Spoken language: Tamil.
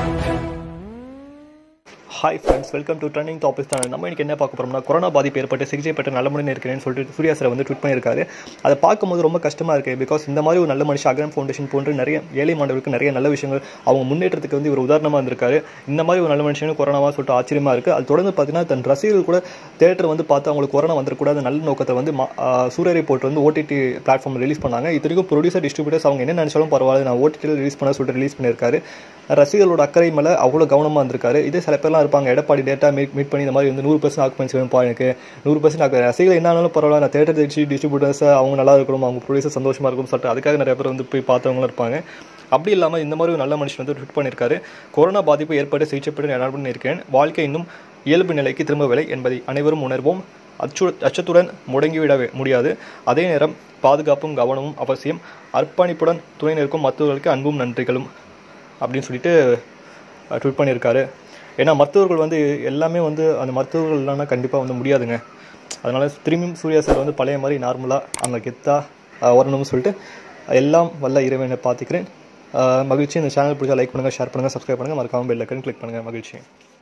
hi friends welcome to trending topics தான் நம்ம இன்னைக்கு என்ன பார்க்க போறோம்னா கொரோனா பாதிப்பு ஏற்பட்டு சிகிச்சை பெற்ற நல்ல மனிதன் இருக்கிறேன்னு சொல்லிட்டு சூர்யா சார் வந்து ட்வீட் பண்ணியிருக்காரு அதை பார்க்கும்போது ரொம்ப கஷ்டமா இருக்கு பிகாஸ் இந்த மாதிரி ஒரு நல்ல மனுஷன் அகரம் ஃபவுண்டேஷன் போன்ற நிறைய ஏழை மாணவர்களுக்கு நிறைய நல்ல விஷயங்கள் அவங்க முன்னேற்றத்துக்கு வந்து ஒரு உதாரணமாக இருந்திருக்காரு இந்த மாதிரி ஒரு நல்ல மனுஷனும் கொரோனாவா சொல்லிட்டு ஆச்சரியமா இருக்கு அது தொடர்ந்து பார்த்தீங்கன்னா தன் ரசிகர்கள் கூட தேட்டர் வந்து பார்த்து அவங்களுக்கு கொரோனா வந்துடக்கூடாது நல்ல நோக்கத்தை வந்து மா- ஆ, சூரியரை போட்டு வந்து ஓடிடி பிளாட்ஃபார்ம் ரிலீஸ் பண்ணாங்க இத்தனைக்கும் ப்ரொடியூசர் டிஸ்ட்ரிபியூட்டர்ஸ் அவங்க என்ன நினைச்சாலும் பரவாயில்ல நான் ஓடிடியில் ரிலீஸ் பண்ண சொல்லிட்டு ரிலீஸ் பண்ணியிருக்காரு ரசிகர்களோட அக்கறை மேலே அவ்வளோ கவனமாக இருந்திருக்காரு இதே சில பேர்லாம் இருப்பாங்க எடப்பாடி டேட்டா மீட் மீட் பண்ணி இந்த மாதிரி வந்து நூறு பர்சன்ட் ஆக்குமெண்ட்ஸ் வேணும்ப்பா எனக்கு நூறு பர்சன்ட் ஆக்கு ரசிகர்கள் என்ன ஆனாலும் பரவாயில்ல நான் தேட்டர் தெரிச்சு டிஸ்ட்ரிபியூட்டர்ஸ் அவங்க நல்லா இருக்கணும் அவங்க ப்ரொடியூசர் சந்தோஷமாக இருக்கும் சொல்லிட்டு அதுக்காக நிறைய பேர் வந்து போய் பார்த்தவங்களும் இருப்பாங்க அப்படி இல்லாமல் இந்த மாதிரி ஒரு நல்ல மனுஷன் வந்து ட்வீட் பண்ணியிருக்காரு கொரோனா பாதிப்பு ஏற்பட்டு சிகிச்சை பெற்று நான் இருக்கிறேன் வாழ்க்கை இன்னும் இயல்பு நிலைக்கு திரும்பவில்லை என்பதை அனைவரும் உணர்வோம் அச்சு அச்சத்துடன் முடங்கிவிட வே- முடியாது அதே நேரம் பாதுகாப்பும் கவனமும் அவசியம் அர்ப்பணிப்புடன் துணை நிற்கும் மற்றவர்களுக்கு அன்பும் நன்றிகளும் அப்படின்னு சொல்லிட்டு ட்வீட் பண்ணியிருக்காரு ஏன்னா மருத்துவர்கள் வந்து எல்லாமே வந்து அந்த மருத்துவர்கள் இல்லைன்னா கண்டிப்பாக வந்து முடியாதுங்க அதனால திரும்பியும் சூர்யா சார் வந்து பழைய மாதிரி நார்மலாக அங்கே கெத்தாக வரணும்னு சொல்லிட்டு எல்லாம் வல்ல இறைவனை பார்த்துக்கிறேன் அஹ் மகிழ்ச்சி இந்த சேனல் பிடிச்சா லைக் பண்ணுங்கள் ஷேர் பண்ணுங்கள் சப்ஸ்கிரைப் பண்ணுங்கள் மறக்காமல் பெல் ஐக்கன் கிளிக் பண்ணுங்கள் மகிழ்ச்சி